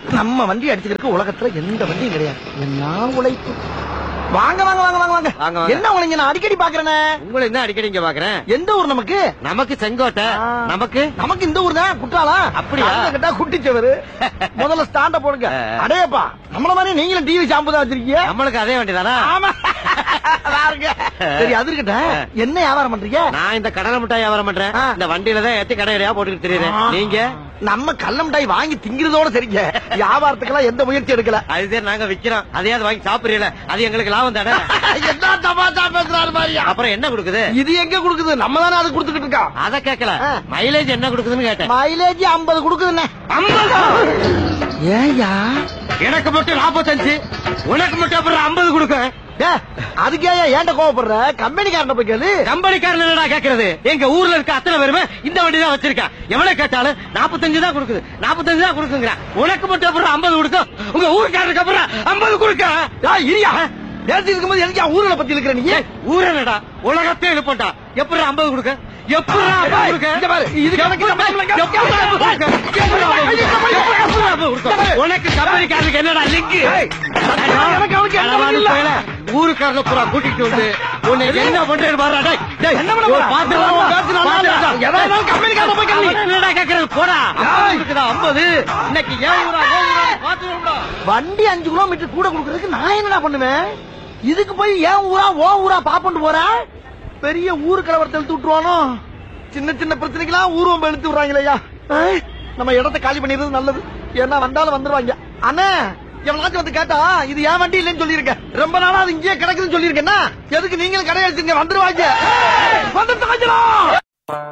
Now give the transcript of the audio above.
நம்ம வண்டி அடிச்சுக்கிறதுக்கு உலகத்துல எந்த வண்டியும் கிடையாது என்ன உழைப்பு வாங்க வாங்க வாங்க வாங்க வாங்க வாங்க, வாங்க. என்ன உழைங்க நான் அடிக்கடி பாக்குறேனே உங்களை என்ன அடிக்கடி இங்க பாக்குறேன் எந்த ஊர் நமக்கு நமக்கு செங்கோட்டை ஆ. நமக்கு நமக்கு இந்த ஊர் தான் குற்றாலா அப்படியா? கேட்டா குட்டிச்சவரு முதல்ல ஸ்டாண்ட போடுங்க ஆ. அடேப்பா நம்மள மாதிரி நீங்களும் டிவி ஷாம்பு தான் வச்சிருக்கீங்க நம்மளுக்கு அதே வண்டிதானா ஆமா பாருங்க சரி அது இருக்கட்டும் என்ன வியாபாரம் பண்றீங்க நான் இந்த கடலை மிட்டாய் வியாபாரம் பண்றேன் ஆ. இந்த வண்டியில தான் ஏத்தி கடையிலயா போட்டுட்டு தெரியுறேன் நீங்க நம்ம கள்ள மிட்டாய் வாங்கி திங்கிறதோட சரிங்க வியாபாரத்துக்கெல்லாம் எந்த முயற்சி எடுக்கல அது சரி நாங்க விக்கிறோம் அதையாவது வாங்கி சாப்பிடுறீல அது எங்களுக்கு லாபம் தானே என்ன தமாஷா பேசுறாரு மாதிரியா அப்புறம் என்ன கொடுக்குது இது எங்க கொடுக்குது நம்ம தானே அது கொடுத்துக்கிட்டு இருக்கோம் அத கேக்கல ஆ. மைலேஜ் என்ன கொடுக்குதுன்னு கேட்டேன் மைலேஜ் 50 கொடுக்குதுண்ணே ஏயா எனக்கு மட்டும் நாற்பத்தஞ்சு உனக்கு மட்டும் அப்புறம் ஐம்பது கொடுக்க அதுக்கே ஏன்ட கோவப்படுற கம்பெனிக்காரன் போய் கேளு கம்பெனிக்காரன் என்னடா கேக்குறது எங்க ஊர்ல இருக்க அத்தனை பேருமே இந்த வண்டி தான் வச்சிருக்கேன் எவ்வளவு கேட்டாலும் நாற்பத்தஞ்சு தான் கொடுக்குது நாற்பத்தஞ்சு தான் கொடுக்குங்கிறேன் உனக்கு மட்டும் அப்புறம் ஐம்பது கொடுக்கும் உங்க ஊருக்காரருக்கு அப்புறம் ஐம்பது கொடுக்க ஏய், இரியா பேசி இருக்கும்போது எதுக்கு என் ஊர்ல பத்தி இருக்கிற நீ ஏய், ஊர் என்னடா உலகத்தையும் எழுப்பண்டா எப்படி ஐம்பது கொடுக்க எப்படி ஐம்பது கொடுக்க இங்க பாரு, இதுக்கு எனக்கு எப்படி சம்பளம் இல்லைங்க. எப்படி ஐம்பது கொடுக்க? எப்படி ஐம்பது கொடுக்க? உனக்கு கம்பெனிக்காரருக்கு என்னடா லிங்க் ஏய், எனக்கு அவனுக்கு எந்த வழி இல்ல. ஊருக்காரன பூரா கூட்டிட்டு வந்து உன்னை என்ன பண்றேன்னு பாருடா டேய் டேய் என்ன பண்ண போற? பாத்து உன் பேச்சு நல்லா இல்ல. எதா இருந்தாலும் கம்பெனிக்காரன் போய் கேளு. என்னடா கேக்குறது போடா ஏய். இருக்குதா 50 இன்னைக்கு ஏன் ஊரா ஏன் ஊரா பாத்து வரும்டா வண்டி அஞ்சு கிலோமீட்டர் கூட கொடுக்கறதுக்கு நான் என்னடா பண்ணுவேன் இதுக்கு போய் ஏன் ஊரா ஓ ஊரா பாப்பண்டு போற பெரிய ஊரு கலவரத்தை இழுத்து விட்டுருவானோ சின்ன சின்ன பிரச்சனைக்கெல்லாம் ஊர்வம் இழுத்து விடுறாங்களேயா ஏய், நம்ம இடத்தை காலி பண்ணிடுறது நல்லது ஏன்னா வந்தாலும் வந்துருவாங்க அண்ணா எவனாச்சும் வந்து கேட்டா இது ஏன் வண்டி இல்லைன்னு சொல்லியிருக்கேன் ரொம்ப நாளா அது இங்கேயே கிடக்குதுன்னு சொல்லியிருக்கேன்னா எதுக்கு நீங்களும் கடை அடிச்சுங்க வந்துருவாங்க வந்து தாங்கிடும்